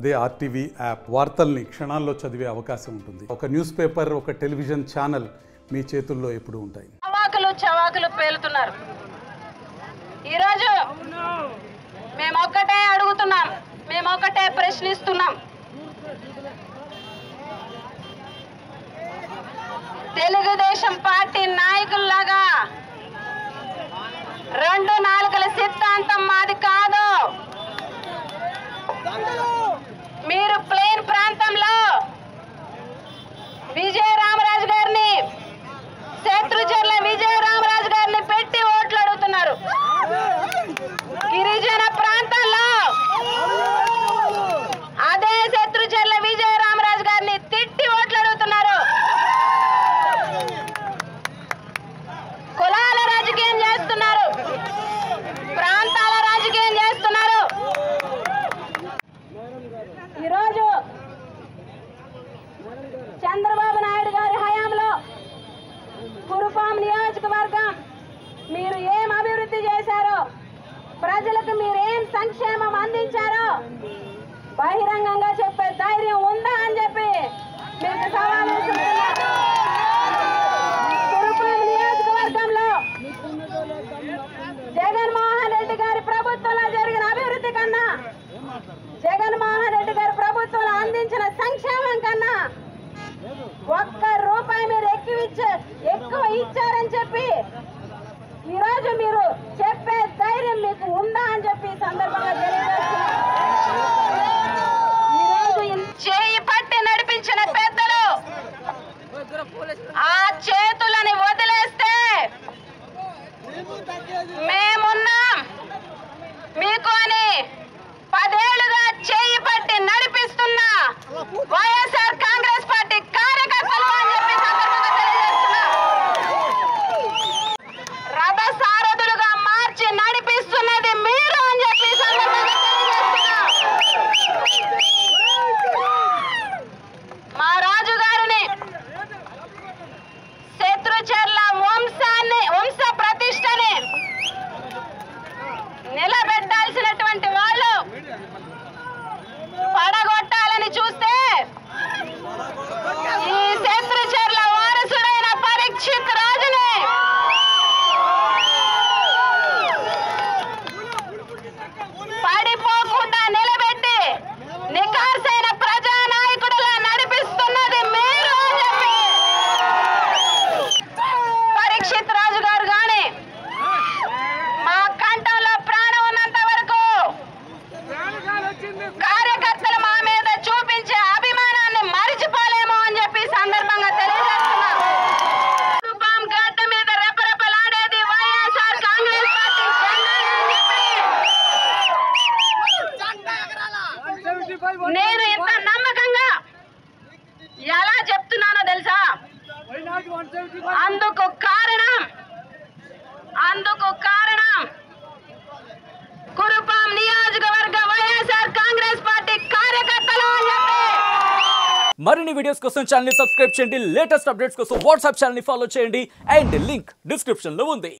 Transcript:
అదే RTV app వార్తల్ని క్షణాల్లో చదివే అవకాశం ఉంటుంది ఒక న్యూస్ పేపర్ ఒక టెలివిజన్ ఛానల్ మీ చేతుల్లో ఎప్పుడూ ఉంటాయి చవాకులు చవాకులు పేలుతున్నారు ఈరోజు మేము ఒక్కటే అడుగుతున్నాం మేము ఒక్కటే ప్రశ్నిస్తున్నాం తెలుగుదేశం పార్టీ నాయకుల్లాగా రెండు నాలుగుల సిద్ధాంతం మాది కాదు మీరు ప్లేన్ ప్రాంతంలో విజయ రామరాజు గారిని శత్రుచర్ల విజయ రామరాజు గారిని పెట్టి ఓట్లు అడుగుతున్నారు గిరిజన ప్రాంతాల్లో అదే శత్రుచర్ల విజయ రామరాజు గారిని తిట్టి ఓట్లు అడుగుతున్నారు కులాల రాజకీయం చేస్తున్నారు ప్రాంతాల రాజకీయం చేస్తున్నారు ఈరోజు చంద్రబాబు నాయుడు గారి హయాంలో కురుపాం నియోజకవర్గం మీరు ఏం అభివృద్ధి చేశారో ప్రజలకు మీరు ఏం సంక్షేమం అందించారో బహిరంగంగా చెప్పే ధైర్యం ఉందా అని చెప్పి మీకు సవాల్ విసురుతున్నా. కురుపాం నియోజకవర్గంలో జగన్మోహన్ రెడ్డి గారి ప్రభుత్వంలో జరిగిన అభివృద్ధి కన్నా జగన్మోహన్ రెడ్డి గారి ప్రభుత్వంలో అందించిన సంక్షేమం కన్నా ఒక్క రూపాయి మీరు ఎక్కువ ఇచ్చా ఎక్కువ ఇచ్చారని చెప్పి ఈరోజు మీరు చెప్పే ధైర్యం మీకు ఉందా అని చెప్పి ఈ సందర్భంగా తెలియజేస్తున్నా. ఈరోజు ఇన్- చేయి పట్టి నడిపించిన పెద్దలు ఆ చేతులని వదిలేస్తే మేమున్నాం మీకు అని పదేళ్లుగా చేయి పట్టి నడిపిస్తున్న వైఎస్ఆర్ కాంగ్రెస్ పార్టీ కార్యకర్తలు అని చెప్పి సందర్భంగా తెలియజేస్తున్నా రథ సారథులుగా మార్చి నడిపిస్తున్నది మీరు అని చెప్పి సందర్భంగా తెలియజేస్తున్నా మా రాజు గారిని శత్రుచర్ల వంశాన్ని వంశ ప్రతిష్టని నిలబెట్టాల్సినటువంటి వాళ్ళు పడగొట్టాలని చూస్తే ఈ శత్రుచర్ల వారసుడైన పరీక్షిత్ రాజుని పడిపోకుండా నిలబెట్టి నికార్సైన ప్రజానాయకుడులా నడిపిస్తున్నది మీరు అని చెప్పి పరీక్షిత్ రాజు గారు గాని మా కంఠంలో ప్రాణం ఉన్నంత వరకు కార్యకర్తలు మా మీద చూపించే అభిమానాన్ని మరిచిపోలేము అని చెప్పి ఈ సందర్భంగా తెలియజేస్తున్నా రూపం గడ్డ మీద రెపరెపలాడేది వైఎస్ఆర్ కాంగ్రెస్ పార్టీ జెండా అని చెప్పి నేను ఇంత నమ్మకంగా ఎలా చెప్తున్నానో తెలుసా అందుకు కారణం అందుకు కారణం కురుపాం నియోజకవర్గ వైఎస్ఆర్ కాంగ్రెస్ పార్టీ కార్యకర్తలు అని చెప్పి మరిన్ని వీడియోస్ కోసం ఛానల్ సబ్స్క్రైబ్ చేయండి లేటెస్ట్ అప్డేట్స్ కోసం వాట్సాప్ ఛానల్ ఫాలో చేయండి అండ్ లింక్ డిస్క్రిప్షన్ లో ఉంది